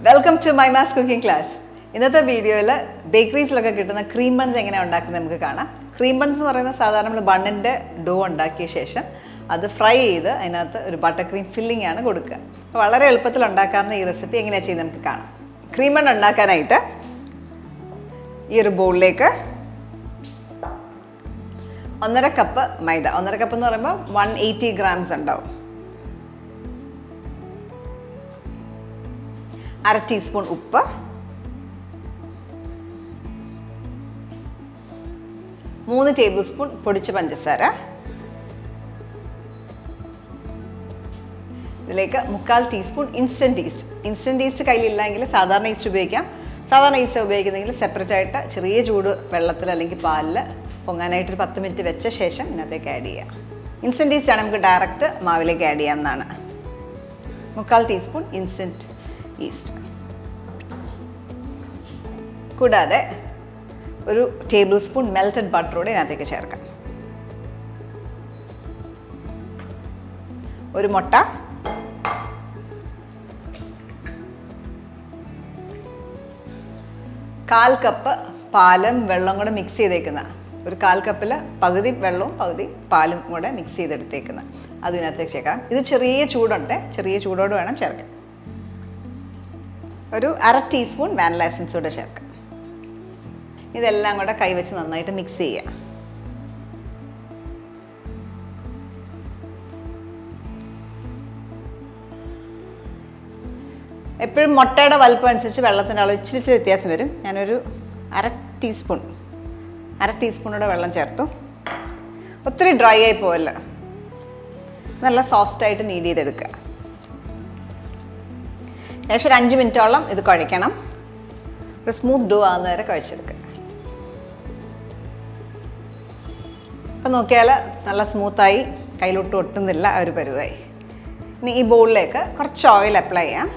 welcome to my mass cooking class ഇന്നത്തെ വീഡിയോയിൽ ബേക്കറീസിലൊക്കെ കിട്ടുന്ന ക്രീം ബൺസ് എങ്ങനെയാണ് ഉണ്ടാക്കുന്നത് നമുക്ക് കാണാം ക്രീം ബൺസ് എന്ന് പറയുന്നത് സാധാരണ നമ്മൾ ബണ്ണിൻ്റെ ഡോ ഉണ്ടാക്കിയ ശേഷം അത് ഫ്രൈ ചെയ്ത് അതിനകത്ത് ഒരു ബട്ടർ ക്രീം ഫില്ലിംഗ് ആണ് കൊടുക്കുക അപ്പോൾ വളരെ എളുപ്പത്തിൽ ഉണ്ടാക്കാവുന്ന ഈ റെസിപ്പി എങ്ങനെയാണ് ചെയ്യുന്നത് നമുക്ക് കാണാം ക്രീം ബൺ ഉണ്ടാക്കാനായിട്ട് ഈ ഒരു ബൗളിലേക്ക് ഒന്നര കപ്പ് മൈദ ഒന്നര കപ്പ് എന്ന് പറയുമ്പോൾ വൺ എയ്റ്റി ഗ്രാംസ് ഉണ്ടാവും അര ടീസ്പൂൺ ഉപ്പ് മൂന്ന് ടേബിൾ സ്പൂൺ പൊടിച്ച പഞ്ചസാര ഇതിലേക്ക് മുക്കാൽ teaspoon instant yeast instant yeast കയ്യിലില്ലെങ്കിൽ സാധാരണ ഈസ്റ്റ് ഉപയോഗിക്കാം സാധാരണ ഈസ്റ്റ് ഉപയോഗിക്കുന്നെങ്കിൽ സെപ്പറേറ്റ് ആയിട്ട് ചെറിയ ചൂട് വെള്ളത്തിൽ അല്ലെങ്കിൽ പാലിൽ പൊങ്ങാനായിട്ട് ഒരു പത്ത് മിനിറ്റ് വെച്ച ശേഷം ഇതിനകത്തേക്ക് ആഡ് ചെയ്യാം ഇൻസ്റ്റൻറ്റ് ഈസ്റ്റ് ആണ് നമുക്ക് ഡയറക്റ്റ് മാവിലേക്ക് ആഡ് ചെയ്യാവുന്നതാണ് മുക്കാൽ ടീസ്പൂൺ ഇൻസ്റ്റൻറ്റ് ഈസ്റ്റ് കൂടാതെ ഒരു ടേബിൾ സ്പൂൺ മെൽറ്റഡ് ബട്ടറോടെ ഇതിനകത്തേക്ക് ചേർക്കാം ഒരു മുട്ട കാൽ കപ്പ് പാലും വെള്ളം കൂടെ മിക്സ് ചെയ്തേക്കുന്ന ഒരു കാൽ കപ്പിൽ പകുതി വെള്ളവും പകുതി പാലും കൂടെ മിക്സ് ചെയ്തെടുത്തേക്കുന്ന അതിനകത്തേക്ക് ചേർക്കാം ഇത് ചെറിയ ചൂടുണ്ട് ചെറിയ ചൂടോട് വേണം ചേർക്കാൻ ഒരു അര ടീസ്പൂൺ വാനില എസൻസ് കൂടെ ചേർക്കാം ഇതെല്ലാം കൂടെ കൈവച്ച് നന്നായിട്ട് മിക്സ് ചെയ്യുക എപ്പോഴും മുട്ടയുടെ വലുപ്പം അനുസരിച്ച് വെള്ളത്തിൻ്റെ അളവ് ഇച്ചിരി ഇച്ചിരി വ്യത്യാസം വരും ഞാനൊരു അര ടീസ്പൂൺ അര ടീസ്പൂണോടെ വെള്ളം ചേർത്തു ഒത്തിരി ഡ്രൈ ആയി പോവല്ല നല്ല സോഫ്റ്റായിട്ട് നീഡ് ചെയ്തെടുക്കുക ഏകദേശം ഒരു അഞ്ച് മിനിറ്റോളം ഇത് കുഴയ്ക്കണം ഒരു സ്മൂത്ത് ഡോ ആകുന്ന വരെ കുഴച്ചെടുക്കുക അപ്പം നോക്കിയാൽ നല്ല സ്മൂത്തായി കയ്യിലോട്ട് ഒട്ടുന്നില്ല ആ ഒരു പരുവായി ഇനി ഈ ബൗളിലേക്ക് കുറച്ച് ഓയിൽ അപ്ലൈ ചെയ്യാം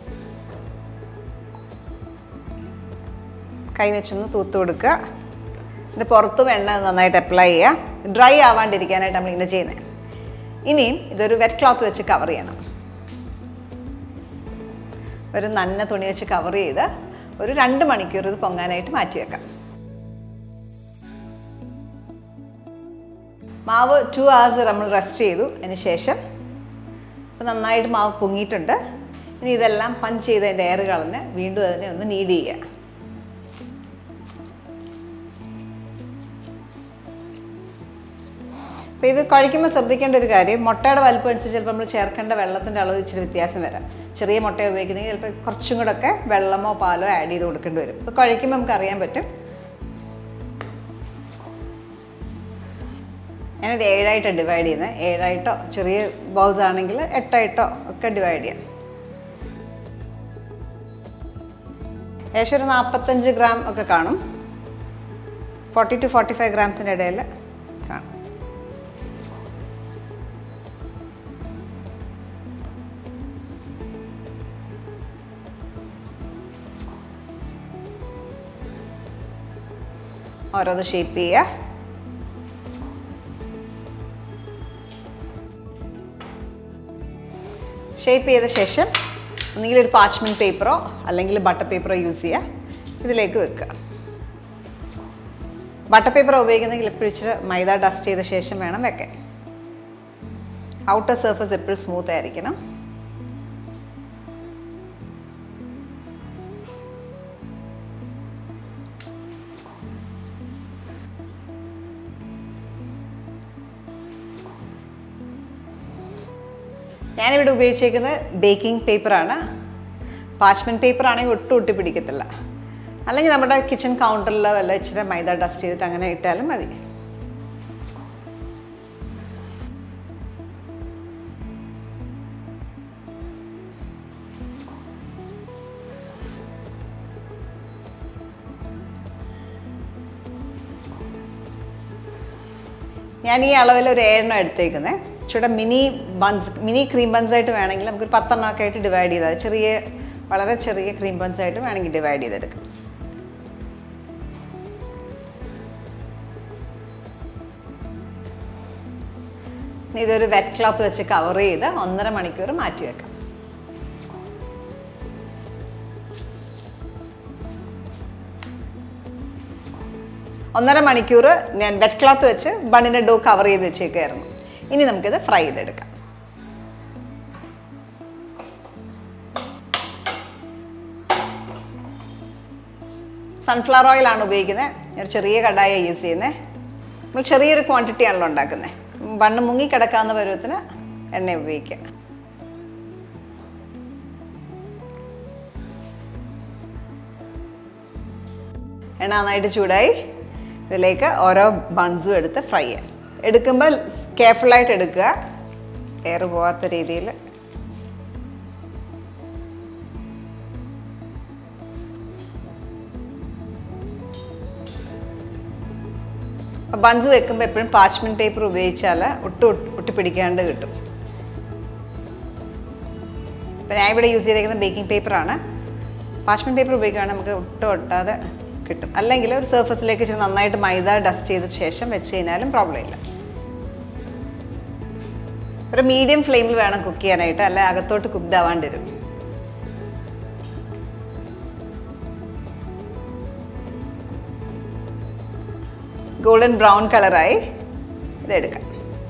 കൈ വെച്ചൊന്ന് തൂത്ത് കൊടുക്കുക ഇതിൻ്റെ പുറത്തും എണ്ണ നന്നായിട്ട് അപ്ലൈ ചെയ്യുക ഡ്രൈ ആവാണ്ടിരിക്കാനായിട്ട് നമ്മളിങ്ങനെ ചെയ്യുന്നത് ഇനിയും ഇതൊരു വെറ്റ് ക്ലോത്ത് വെച്ച് കവർ ചെയ്യണം ഒരു നന്ന തുണി വെച്ച് കവർ ചെയ്ത് ഒരു രണ്ട് മണിക്കൂർ ഇത് പൊങ്ങാനായിട്ട് മാറ്റി വെക്കാം മാവ് ടു hours നമ്മൾ റെസ്റ്റ് ചെയ്തു അതിന് ശേഷം ഇപ്പം നന്നായിട്ട് മാവ് പൊങ്ങിയിട്ടുണ്ട് ഇനി ഇതെല്ലാം പഞ്ച് ചെയ്തതിൻ്റെ എയർ കളഞ്ഞ് വീണ്ടും അതിനെ ഒന്ന് നീഡ് ചെയ്യുക അപ്പോൾ ഇത് കഴിക്കുമ്പോൾ ശ്രദ്ധിക്കേണ്ട ഒരു കാര്യം മുട്ടയുടെ വലുപ്പം അനുസരിച്ച് ചിലപ്പോൾ നമ്മൾ ചേർക്കേണ്ട വെള്ളത്തിൻ്റെ അളവ് ഇച്ചിരി വ്യത്യാസം വരാം ചെറിയ മുട്ട ഉപയോഗിക്കുന്നെങ്കിൽ ചിലപ്പോൾ കുറച്ചും കൂടെ ഒക്കെ വെള്ളമോ പാലോ ആഡ് ചെയ്ത് കൊടുക്കേണ്ടി വരും ഇത് കഴിക്കുമ്പോൾ നമുക്ക് അറിയാൻ പറ്റും ഞാനത് ഏഴായിട്ട് ഡിവൈഡ് ചെയ്യുന്നത് ഏഴായിട്ടോ ചെറിയ ബോൾസ് ആണെങ്കിൽ എട്ടായിട്ടോ ഒക്കെ ഡിവൈഡ് ചെയ്യാം ഏകദേശം ഒരു നാൽപ്പത്തഞ്ച് ഗ്രാം ഒക്കെ കാണും ഫോർട്ടി ടു ഫോർട്ടി ഫൈവ് ഗ്രാംസിൻ്റെ ഇടയിൽ കാണും ഓരോന്ന് ഷേപ്പ് ചെയ്യുക ഷേപ്പ് ചെയ്ത ശേഷം ഒന്നുകിൽ ഒരു പാച്ച്മെൻറ്റ് പേപ്പറോ അല്ലെങ്കിൽ ബട്ടർ പേപ്പറോ യൂസ് ചെയ്യുക ഇതിലേക്ക് വെക്കുക ബട്ടർ പേപ്പർ ഉപയോഗിക്കുന്നെങ്കിൽ എപ്പോഴും ഇച്ചിരി മൈദ ഡസ്റ്റ് ചെയ്ത ശേഷം വേണം വെക്കാൻ ഔട്ടർ സർഫസ് എപ്പോഴും സ്മൂത്ത് ആയിരിക്കണം ഞാനിവിടെ ഉപയോഗിച്ചേക്കുന്നത് ബേക്കിംഗ് പേപ്പറാണ് പാച്ച്മെൻറ്റ് പേപ്പർ ആണെങ്കിൽ ഒട്ടും ഒട്ടി പിടിക്കത്തില്ല അല്ലെങ്കിൽ നമ്മുടെ കിച്ചൺ കൗണ്ടറിലോ വല്ല ഇച്ചിരി മൈദ ഡസ്റ്റ് ചെയ്തിട്ട് അങ്ങനെ ഇട്ടാലും മതി ഞാൻ ഈ അളവിൽ ഒരു ഏഴെണ്ണം എടുത്തേക്കുന്നത് ഇച്ചിരി mini buns mini cream buns ആയിട്ട് വേണമെങ്കിൽ നമുക്ക് പത്തെണ്ണം ഒക്കെ ആയിട്ട് ഡിവൈഡ് ചെയ്താൽ ചെറിയ വളരെ ചെറിയ ക്രീം ബൺസ് ആയിട്ട് വേണമെങ്കിൽ ഡിവൈഡ് ചെയ്തെടുക്കാം ഇനി ഇതൊരു വെറ്റ് ക്ലോത്ത് വെച്ച് കവർ ചെയ്ത് ഒന്നര മണിക്കൂർ മാറ്റി വെക്കാം ഒന്നര മണിക്കൂർ ഞാൻ വെറ്റ് ക്ലോത്ത് വെച്ച് ബണ്ണിൻ്റെ ഡോ കവർ ചെയ്ത് വെച്ചേക്കായിരുന്നു ഇനി നമുക്കിത് ഫ്രൈ ചെയ്തെടുക്കാം സൺഫ്ലവർ ഓയിലാണ് ഉപയോഗിക്കുന്നത് ഒരു ചെറിയ കടായ യൂസ് ചെയ്യുന്നത് നമ്മൾ ചെറിയൊരു ക്വാണ്ടിറ്റി ആണല്ലോ ഉണ്ടാക്കുന്നത് ബണ്ണ് മുങ്ങി കിടക്കാവുന്ന പരുവത്തിന് എണ്ണ ഉപയോഗിക്കുക എണ്ണ നന്നായിട്ട് ചൂടായി ഇതിലേക്ക് ഓരോ ബൺസും എടുത്ത് ഫ്രൈ ചെയ്യാം എടുക്കുമ്പോൾ കെയർഫുള്ളായിട്ട് എടുക്കുക എയർ പോകാത്ത രീതിയിൽ ബൺസ് വെക്കുമ്പോൾ എപ്പോഴും പാച്ച്മെൻറ്റ് പേപ്പർ ഉപയോഗിച്ചാൽ ഒട്ടും ഒട്ട് ഒട്ടിപ്പിടിക്കാണ്ട് കിട്ടും ഇപ്പം ഞാൻ ഇവിടെ യൂസ് ചെയ്തേക്കുന്നത് ബേക്കിംഗ് പേപ്പറാണ് പാച്ച്മെൻറ്റ് പേപ്പർ ഉപയോഗിക്കുകയാണെങ്കിൽ നമുക്ക് ഒട്ടും ഒട്ടാതെ കിട്ടും അല്ലെങ്കിൽ ഒരു സർഫസിലേക്ക് ഇച്ചിരി നന്നായിട്ട് മൈദ ഡസ്റ്റ് ചെയ്ത ശേഷം വെച്ച് കഴിഞ്ഞാലും പ്രോബ്ലം ഇല്ല ഒരു മീഡിയം ഫ്ലെയിമിൽ വേണം കുക്ക് ചെയ്യാനായിട്ട് അല്ലെ അകത്തോട്ട് കുക്ക്ഡ് ആവാണ്ട് വരും ഗോൾഡൻ ബ്രൗൺ കളറായി ഇതെടുക്കാം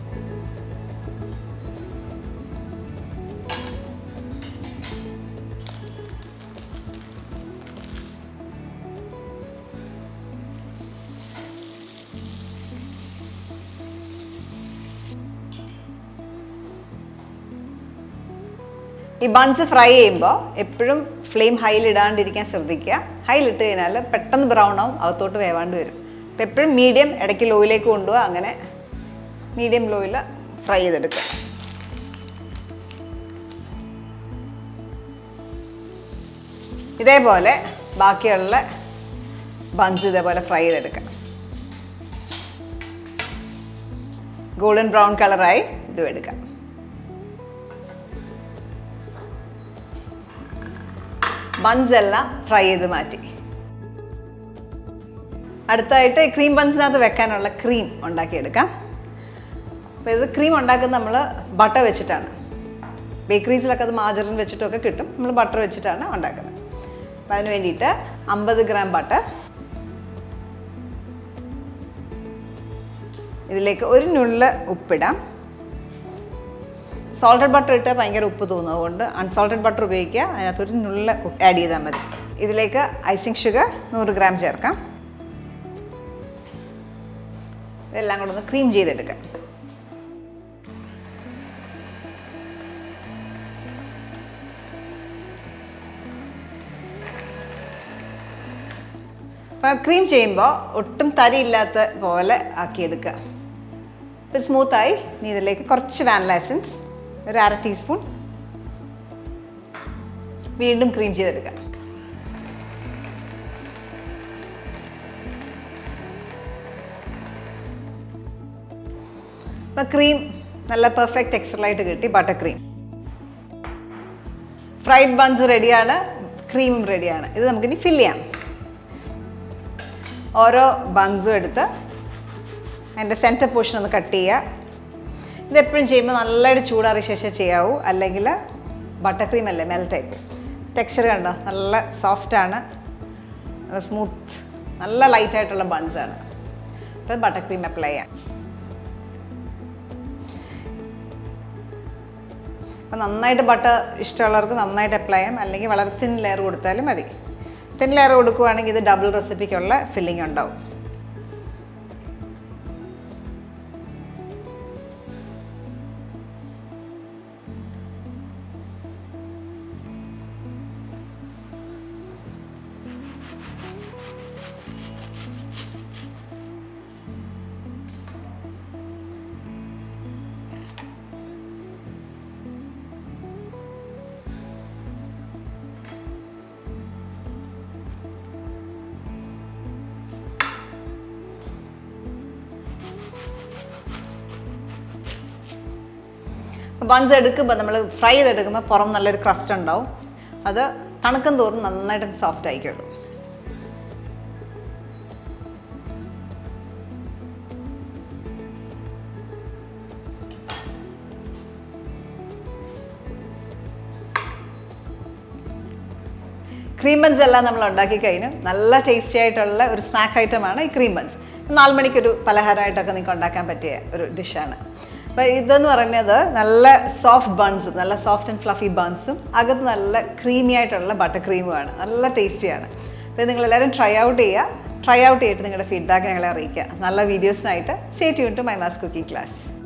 ഈ ബൺസ് ഫ്രൈ ചെയ്യുമ്പോൾ എപ്പോഴും ഫ്ലെയിം ഹൈയിൽ ഇടാണ്ടിരിക്കാൻ ശ്രദ്ധിക്കുക ഹൈയിലിട്ട് കഴിഞ്ഞാൽ പെട്ടെന്ന് ബ്രൗൺ ആവും അകത്തോട്ട് വേവാണ്ട് വരും അപ്പം എപ്പോഴും മീഡിയം ഇടയ്ക്ക് ലോയിലേക്ക് കൊണ്ടുപോകുക അങ്ങനെ മീഡിയം ലോയിൽ ഫ്രൈ ചെയ്തെടുക്കുക ഇതേപോലെ ബാക്കിയുള്ള ബൺസ് ഇതേപോലെ ഫ്രൈ ചെയ്തെടുക്കാം ഗോൾഡൻ ബ്രൗൺ കളറായി ഇതും എടുക്കാം ബൺസ് എല്ലാം ഫ്രൈ ചെയ്ത് മാറ്റി അടുത്തായിട്ട് ക്രീം ബൺസിനകത്ത് വെക്കാനുള്ള ക്രീം ഉണ്ടാക്കിയെടുക്കാം അപ്പോൾ ഇത് ക്രീം ഉണ്ടാക്കുന്നത് നമ്മൾ ബട്ടർ വെച്ചിട്ടാണ് ബേക്കറീസിലൊക്കെ അത് മാജറിൻ വെച്ചിട്ടൊക്കെ കിട്ടും നമ്മൾ ബട്ടർ വെച്ചിട്ടാണ് ഉണ്ടാക്കുന്നത് അപ്പം അതിന് വേണ്ടിയിട്ട് അമ്പത് ഗ്രാം ബട്ടർ ഇതിലേക്ക് ഒരു നുള്ള ഉപ്പിടാം സോൾട്ടഡ് ബട്ടർ ഇട്ടാൽ ഭയങ്കര ഉപ്പ് തോന്നും അതുകൊണ്ട് അൺസോൾട്ടഡ് ബട്ടർ ഉപയോഗിക്കുക അതിനകത്ത് ഒരു നുള്ള ആഡ് ചെയ്താൽ മതി ഇതിലേക്ക് ഐസിങ് ഷുഗർ നൂറ് ഗ്രാം ചേർക്കാം ഇതെല്ലാം കൂടെ ഒന്ന് ക്രീം ചെയ്തെടുക്കാം അപ്പം ക്രീം ചെയ്യുമ്പോൾ ഒട്ടും തരിയില്ലാത്ത പോലെ ആക്കിയെടുക്കുക ഇപ്പം സ്മൂത്തായി ഇനി ഇതിലേക്ക് കുറച്ച് വാനില എസൻസ് ഒരു അര ടീസ്പൂൺ വീണ്ടും ക്രീം ചെയ്തെടുക്കുക അപ്പം ക്രീം നല്ല പെർഫെക്റ്റ് ടെക്സ്ചറിലായിട്ട് കിട്ടി ബട്ടർ ക്രീം ഫ്രൈഡ് ബൺസ് റെഡിയാണ് ക്രീമും റെഡിയാണ് ഇത് നമുക്കിനി ഫില്ല് ചെയ്യാം ഓരോ ബൺസും എടുത്ത് അതിൻ്റെ സെൻറ്റർ പോർഷൻ ഒന്ന് കട്ട് ചെയ്യുക ഇതെപ്പോഴും ചെയ്യുമ്പോൾ നല്ലതായിട്ട് ചൂടാറിയ ശേഷം ചെയ്യാവൂ അല്ലെങ്കിൽ ബട്ടർ ക്രീം അല്ലേ മെൽറ്റായി ടെക്സ്ചർ കണ്ടോ നല്ല സോഫ്റ്റാണ് നല്ല സ്മൂത്ത് നല്ല ലൈറ്റായിട്ടുള്ള ബൺസാണ് അപ്പോൾ ബട്ടർ ക്രീം അപ്ലൈ ചെയ്യാം അപ്പോൾ നന്നായിട്ട് ബട്ടർ ഇഷ്ടമുള്ളവർക്ക് നന്നായിട്ട് അപ്ലൈ ചെയ്യാം അല്ലെങ്കിൽ വളരെ തിൻ ലെയർ കൊടുത്താലും മതി തിൻ ലെയർ കൊടുക്കുവാണെങ്കിൽ ഇത് ഡബിൾ റെസിപ്പിക്കുള്ള ഫില്ലിംഗ് ഉണ്ടാവും ബൺസ് എടുക്കുമ്പോൾ നമ്മൾ ഫ്രൈ ചെയ്തെടുക്കുമ്പോൾ പുറം നല്ലൊരു ക്രസ്റ്റ് ഉണ്ടാവും അത് തണുക്കും തോറും നന്നായിട്ട് സോഫ്റ്റ് ആയിക്കോളും ക്രീം ബൺസ് എല്ലാം നമ്മൾ ഉണ്ടാക്കി കഴിഞ്ഞു നല്ല ടേസ്റ്റി ആയിട്ടുള്ള ഒരു സ്നാക്ക് ഐറ്റമാണ് ഈ ക്രീം ബൺസ് നാല് മണിക്കൊരു പലഹാരമായിട്ടൊക്കെ നിങ്ങൾക്ക് ഉണ്ടാക്കാൻ പറ്റിയ ഒരു ഡിഷാണ് അപ്പോൾ ഇതെന്ന് പറയുന്നത് നല്ല സോഫ്റ്റ് ബൺസും നല്ല സോഫ്റ്റ് ആൻഡ് ഫ്ലഫി ബൺസും അകത്ത് നല്ല ക്രീമി ആയിട്ടുള്ള ബട്ടർ ക്രീമുമാണ് നല്ല ടേസ്റ്റിയാണ് അപ്പോൾ നിങ്ങളെല്ലാവരും ട്രൈ ഔട്ട് ചെയ്യുക ട്രൈ ഔട്ട് ചെയ്തിട്ട് നിങ്ങളുടെ ഫീഡ്ബാക്ക് ഞങ്ങളെ അറിയിക്കുക നല്ല വീഡിയോസിനായിട്ട് stay tune to my mass cooking class